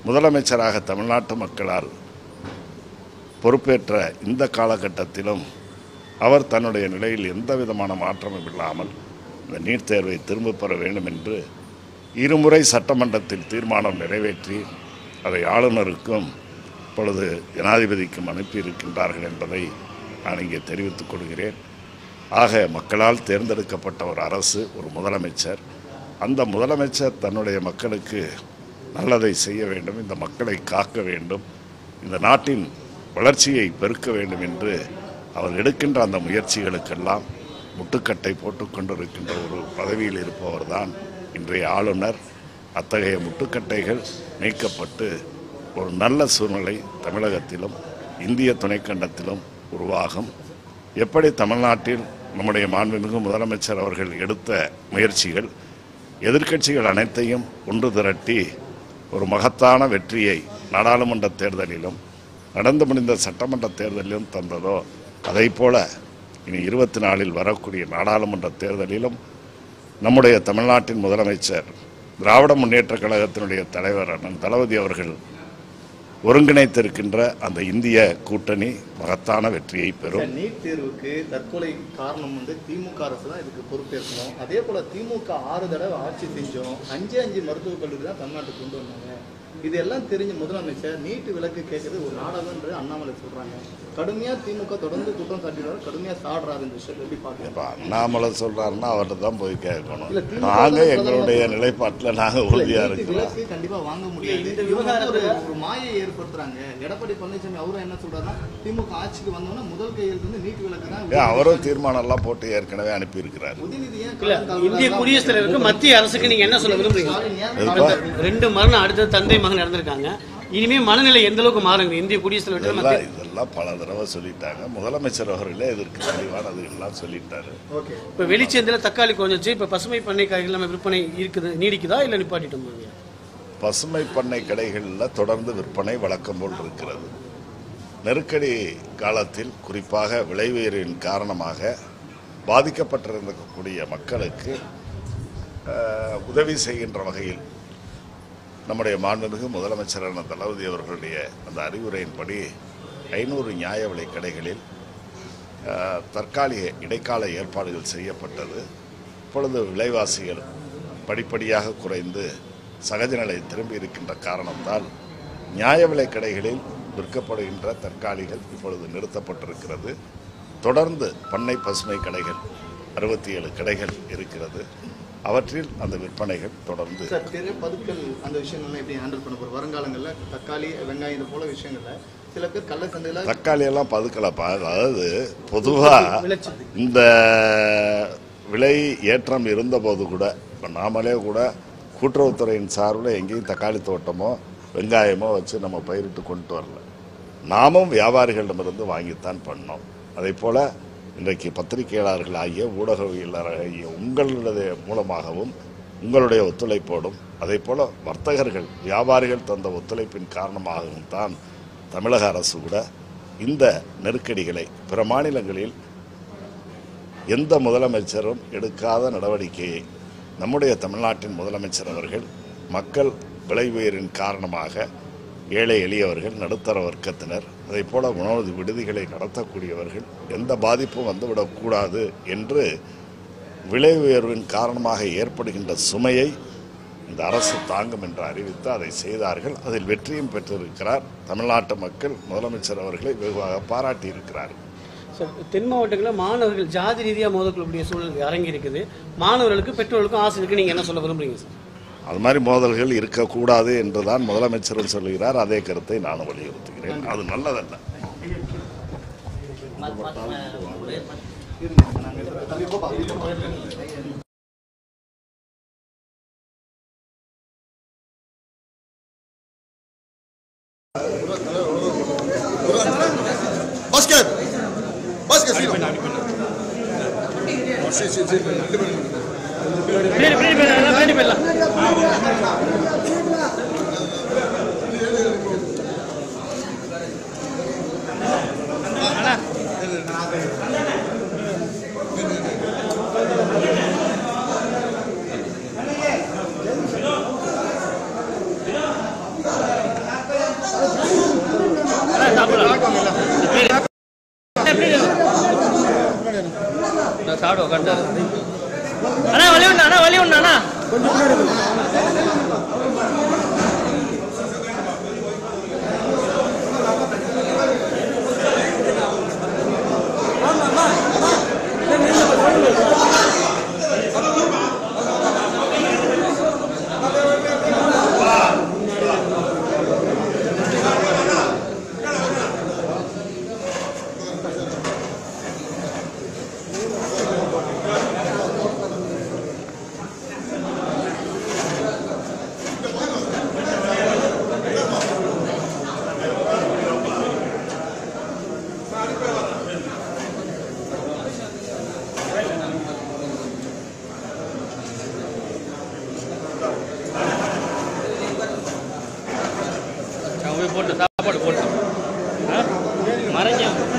முதலமைச்சராக தமிழ்நாட்டு மக்களால் பொறுப்பேற்ற இந்த காலகட்டத்திலும் அவர் தன்னுடைய நிலையில் எந்த விதமான மாற்றமும் இல்லாமல் இந்த நீட் தேர்வை திரும்பப் பெற வேண்டும் என்று இருமுறை சட்டமன்றத்தில் தீர்மானம் நிறைவேற்றி அதை ஆளுநருக்கும் இப்பொழுது ஜனாதிபதிக்கும் அனுப்பியிருக்கின்றார்கள் என்பதை நான் இங்கே தெரிவித்துக் கொள்கிறேன் ஆக மக்களால் தேர்ந்தெடுக்கப்பட்ட ஒரு அரசு ஒரு முதலமைச்சர் அந்த முதலமைச்சர் தன்னுடைய மக்களுக்கு நல்லதை செய்ய வேண்டும் இந்த மக்களை காக்க வேண்டும் இந்த நாட்டின் வளர்ச்சியை பெருக்க வேண்டும் என்று அவர் எடுக்கின்ற அந்த முயற்சிகளுக்கெல்லாம் முட்டுக்கட்டை போட்டுக்கொண்டிருக்கின்ற ஒரு பதவியில் இருப்பவர்தான் இன்றைய ஆளுநர் அத்தகைய முட்டுக்கட்டைகள் நீக்கப்பட்டு ஒரு நல்ல சூழ்நிலை தமிழகத்திலும் இந்திய துணைக்கண்டத்திலும் உருவாகும் எப்படி தமிழ்நாட்டில் நம்முடைய மாண்புமிகு முதலமைச்சர் அவர்கள் எடுத்த முயற்சிகள் எதிர்க்கட்சிகள் அனைத்தையும் ஒன்று திரட்டி ஒரு மகத்தான வெற்றியை நாடாளுமன்ற தேர்தலிலும் நடந்து முடிந்த சட்டமன்ற தேர்தலிலும் தந்ததோ அதை போல இனி இருபத்தி நாலில் வரக்கூடிய நாடாளுமன்ற தேர்தலிலும் நம்முடைய தமிழ்நாட்டின் முதலமைச்சர் திராவிட முன்னேற்றக் கழகத்தினுடைய தலைவர் அண்ணன் தளபதி அவர்கள் ஒருங்கிணைத்திருக்கின்ற அந்த இந்திய கூட்டணி மகத்தான வெற்றியை பெறும் இந்த நீட் தேர்வுக்கு தற்கொலை காரணம் வந்து திமுக அரசு தான் இதுக்கு பொறுப்பேற்கணும் அதே போல திமுக ஆறு தடவை ஆட்சி செஞ்சோம் அஞ்சு அஞ்சு மருத்துவக் கல்லூரி தான் தமிழ்நாட்டுக்கு கொண்டு வந்தாங்க இதெல்லாம் தெரிஞ்ச முதலமைச்சர் நீட் விலக்கு கேட்கறது ஒரு நாடகம்ன்ற அண்ணாமலை சொல்றாங்க கடுமையா திமுக தொடர்ந்து குற்றம் சாட்டினாரு கடுமையா சாடுறாரு இந்த விஷயத்தை எப்படி பாக்குறேன் இப்போ அண்ணாமலை சொல்றாருன்னா அவர்கிட்ட தான் போய் கேட்கணும் இல்ல, திமுக நாங்க தான் எங்களுடைய பிரதமர் நிலைப்பாட்டில் நாங்கள் உறுதியா இருக்கிறோம் விலக்கு கண்டிப்பா வாங்க முடியாது இந்த இவங்க வந்து ஒரு விவகாரத்துல- ஒரு மாயை ஏற்படுத்துறாங்க எடப்பாடி பழனிசாமி அவரும் என்ன சொல்றாருன்னா திமுக ஆட்சிக்கு வந்தோன்னா முதல் கையில் வந்து நீட் விலக்கு தான் ஏன் அவரும் தீர்மானம் எல்லாம் போட்டு ஏற்கனவே அனுப்பியிருக்கிறார் உதயநிதி ஏன் இல்ல காலம் இந்திய தாழ்வுறாரா? குடியரசுத் தலைவருக்கு மத்திய அரசுக்கு நீங்க என்ன சொல்ல விரும்புறீங்க ஸ்டாலின் ஏன் எதுப்பா? ரெண்டு மரணம் அடுத்த தந்தை மகன் இறந்திருக்காங்க இனிமே மனநிலை எந்த அளவுக்கு மாறுங்க இந்திய குடியரசுத் தலைவர் இதெல்லாம் மத்திய இதெல்லாம் பல தடவை சொல்லிட்டாங்க முதலமைச்சர் அவர்களே இதற்கு தெளிவானது எல்லாம் சொல்லிட்டாரு ஓகே இப்ப வெளிச்சந்தையில தக்காளி குறைஞ்சிச்சு இப்ப பசுமை பண்ணை காய்கள் நம்ம விற்பனை இருக்குது நீடிக்குதா இல்ல நிப்பாட்டிட்டோமா பசுமை பண்ணை கடைகளில் தொடர்ந்து விற்பனை வழக்கம் போல் இருக்கிறது நெருக்கடி காலத்தில் குறிப்பாக விலை உயர்வின் காரணமாக பாதிக்கப்பட்டிருக்கக்கூடிய மக்களுக்கு அஹ், உதவி செய்கின்ற வகையில் நம்முடைய மாண்புமிகு முதலமைச்சரான தளபதி அவர்களுடைய அந்த அறிவுரையின்படி ஐநூறு நியாய விலை கடைகளில் அஹ், தற்காலிக இடைக்கால ஏற்பாடுகள் செய்யப்பட்டது இப்பொழுது விலைவாசிகள் படிப்படியாக குறைந்து சகஜ நிலை திரும்பி இருக்கின்ற காரணத்தால் நியாய விலை கடைகளில் விற்கப்படுகின்ற தற்காலிகள் இப்பொழுது நிறுத்தப்பட்டிருக்கிறது தொடர்ந்து பண்ணை பசுமை கடைகள் அறுபத்தி ஏழு கடைகள் இருக்கிறது அவற்றில் அந்த விற்பனைகள் தொடர்ந்து சார் பெரிய பதுக்கல் அந்த விஷயங்கள்லாம் எப்படி ஹேண்டில் பண்ண போறோம் வருங்காலங்களில் தக்காளி வெங்காயம் இது போல விஷயங்கள்ல சில பேர் கள்ள சந்தையில தக்காளி எல்லாம் பதுக்கலப்பா அதாவது பொதுவா விளைச்சல் இந்த விலை ஏற்றம் இருந்தபோது கூட இப்போ நாமளே கூட கூட்டுறவுத்துறையின் சார்பில் எங்கேயும் தக்காளி தோட்டமோ வெங்காயமோ வச்சு நம்ம பயிரிட்டு கொண்டு வரல நாமும் வியாபாரிகளிடமிருந்து வாங்கித்தான் பண்ணோம் அதே போல் இன்றைக்கு பத்திரிகையாளர்கள் ஆகிய ஊடகவியலாளர் ஆகிய உங்களுடைய மூலமாகவும் உங்களுடைய ஒத்துழைப்போடும் அதே போல் வர்த்தகர்கள் வியாபாரிகள் தந்த ஒத்துழைப்பின் காரணமாகவும் தான் தமிழக அரசு கூட இந்த நெருக்கடிகளை பிற மாநிலங்களில் எந்த முதலமைச்சரும் எடுக்காத நடவடிக்கையை நம்முடைய தமிழ்நாட்டின் முதலமைச்சர் அவர்கள் மக்கள் விலை உயரின் காரணமாக ஏழை எளியவர்கள் நடுத்தர வர்க்கத்தினர் அதே போல உணவு விடுதிகளை நடத்தக்கூடியவர்கள் எந்த பாதிப்பும் வந்துவிடக்கூடாது என்று விலை உயர்வின் காரணமாக ஏற்படுகின்ற சுமையை இந்த அரசு தாங்கும் என்று அறிவித்து அதை செய்தார்கள் அதில் வெற்றியும் பெற்றிருக்கிறார் தமிழ்நாட்டு மக்கள் முதலமைச்சர் அவர்களை வெகுவாக பாராட்டியிருக்கிறார்கள் சார் தென் மாவட்டங்களில் மாணவர்கள் ஜாதி ரீதியாக மோதக்கூடிய சூழல் அரங்கி இருக்குது மாணவர்களுக்கு பெற்றோர்களுக்கும் ஆசை இருக்கு நீங்க என்ன சொல்ல விரும்புறீங்க சார் அது மாதிரி மோதல்கள் இருக்கக்கூடாது என்றுதான் முதலமைச்சரும் சொல்கிறார் அதே கருத்தை நானும் வலியுறுத்துகிறேன் அது நல்லதல்ல இருங்க, நாங்க தம்பி போப்பா. Basket! Basket, Filo! Sì, sì, sì, பின்னாடி பின்னாடி போயிடலாம் பின்னாடி போயிடலாம் உட்காந்துட்டாரு அண்ணா வழி உண்டு அண்ணா வழி உண்டு அண்ணா அவன் போய் போட்டு சாப்பாடு போட்டு ஆ? மறைஞ்ச